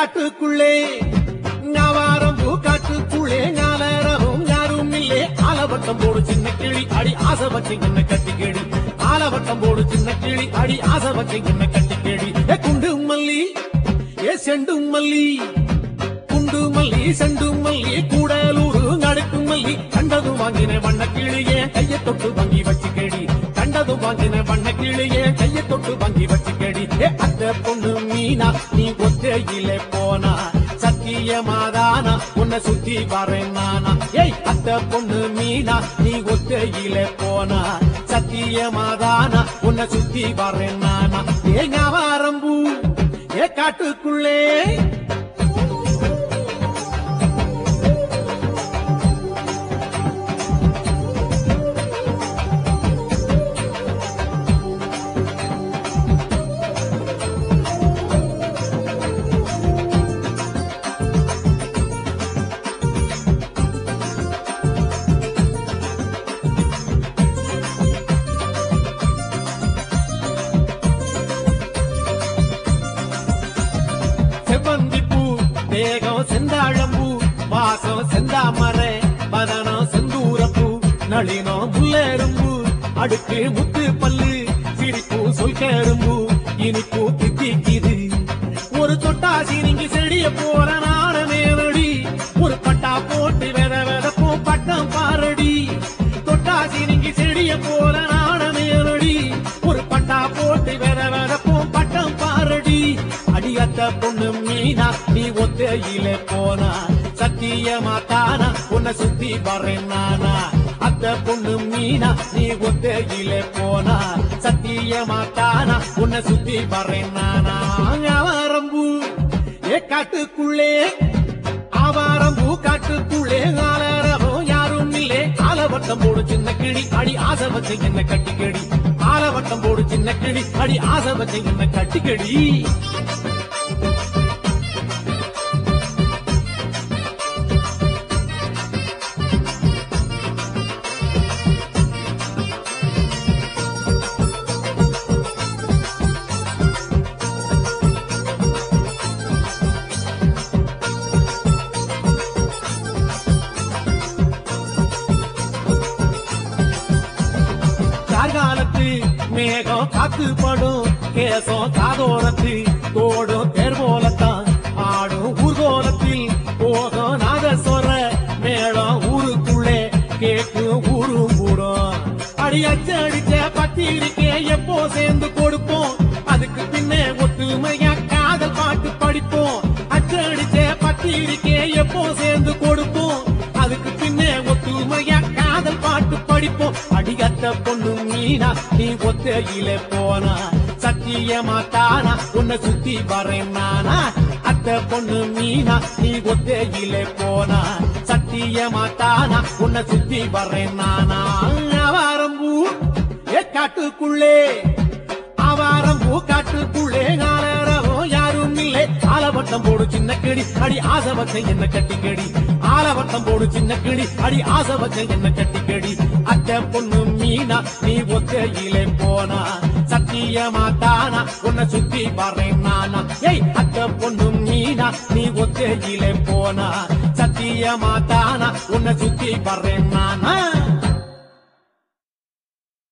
காட்டுக்குள்ளே ஞாவாரம் பூ காட்டுக்குள்ளே ஞானரவும் யாரும் இல்லே ஆலவட்டம் போடு சின்ன கிளி அடி ஆசை வச்சு என்ன கட்டி கேடி ஆலவட்டம் போடு சின்ன கிளி அடி ஆசை வச்சு என்ன கட்டி கேடி ஏ குண்டு மல்லி ஏ செண்டு மல்லி குண்டு மல்லி செண்டு மல்லி கூடலூரு நடுக்கு மல்லி கண்டதும் வாங்கின வண்ண கிளியே கையை தொட்டு வாங்கி வச்சு கேடி கண்டதும் வாங்கின வண்ண கிளியே கையை தொட்டு வாங்கி வச்சு கேடி ஏ அந்த பொண்ணு மீனா நீ ஒத்தையிலே போனா சத்தியமாதானா உன்னை சுத்தி வரேன் நானா ஏய் அந்த பொண்ணு மீனா நீ ஒத்தையிலே போனா சத்தியமாதானா உன்னை சுத்தி வரேன் நானா ஏ ஞாபகம்பூ ஏ காட்டுக்குள்ளே செவ்வந்திப்பூ தேகம் செந்தாழம்பூ வாசம் செந்தாமரை பதனம் செந்தூரப்பூ நளினம் முல்லேரும்பூ அடுக்கு முத்து பல்லு சிரிப்பு சொல்கரும்பு இனிப்பு தித்திக்குது ஒரு தொட்டாசி நீங்க செடிய போற நாணமே நடி ஒரு பட்டா போட்டு வெத வெதப்போம் பட்டம் பாரடி தொட்டாசி நீங்க செடிய போற நாணமே நடி ஒரு பட்டா போட்டு வெத வெதப்போம் பட்டம் பாரடி அடியத்த பொண்ணு மீனா நீ ஒத்தையில போனா சத்தியமா தானா உன்னை சுத்தி வரேன் நானா அத்த பொண்ணு மீனா நீ ஒத்தையில போனா சத்தியமா தானா உன்னை சுத்தி வரேன் நானா ஆவாரம்பூ ஏ காட்டுக்குள்ளே ஆவாரம்பூ காட்டுக்குள்ளே ஆலரவம் யாரும் இல்லே ஆலவட்டம் போடு சின்ன கிளி அடி ஆசை வச்சு என்ன கட்டி கடி ஆலவட்டம் போடு சின்ன கிளி அடி ஆசை வச்சு என்ன கட்டி கடி கார்காலத்து மேகம் காத்து படும் கேசம் காதோரத்து தோடும் தேர் போலத்தான் ஆடும் ஊர்கோலத்தில் போகும் நாதஸ்வர மேளம் ஊருக்குள்ளே கேட்கும் ஊரும் கூடும் அடி அச்சடிச்ச பத்திரிக்கை எப்போ சேர்ந்து கொடுப்போம் அதுக்கு பின்னே ஒத்துமையா காதல் பாட்டு படிப்போம் அச்சடிச்ச பத்திரிக்கை எப்போ சேர்ந்து கொடுப்போம் அதுக்கு பின்னே ஒத்துமையா காதல் பாட்டு படிப்போம் அடிகத்த பொண்ணு மீனா நீ ஒத்தையில போனா சத்தியமா தானா உன்னை சுத்தி வரேன் நானா அத்த பொண்ணு மீனா நீ ஒத்தையில போனா சத்தியமா தானா உன்னை சுத்தி வரேன் நானா ஆவாரம்பூ ஏ காட்டுக்குள்ளே ஆவாரம்பூ காட்டுக்குள்ளே ஆலரவம் யாரும் இல்லை ஆலவட்டம் போடு சின்ன கிளி அடி ஆசை வச்ச என்ன கட்டி கடி ஆலவட்டம் போடு சின்ன கிளி அடி ஆசை வச்ச என்ன கட்டி கடி அத்த பொண்ணு மீனா நீ ஒத்தையிலே போனா சத்தியமா தானா உன்னை சுத்தி வரேன் நானா ஏய் அத்த பொண்ணு மீனா நீ ஒத்தையிலே போனா சத்தியமா தானா உன்னை சுத்தி வரேன் நானா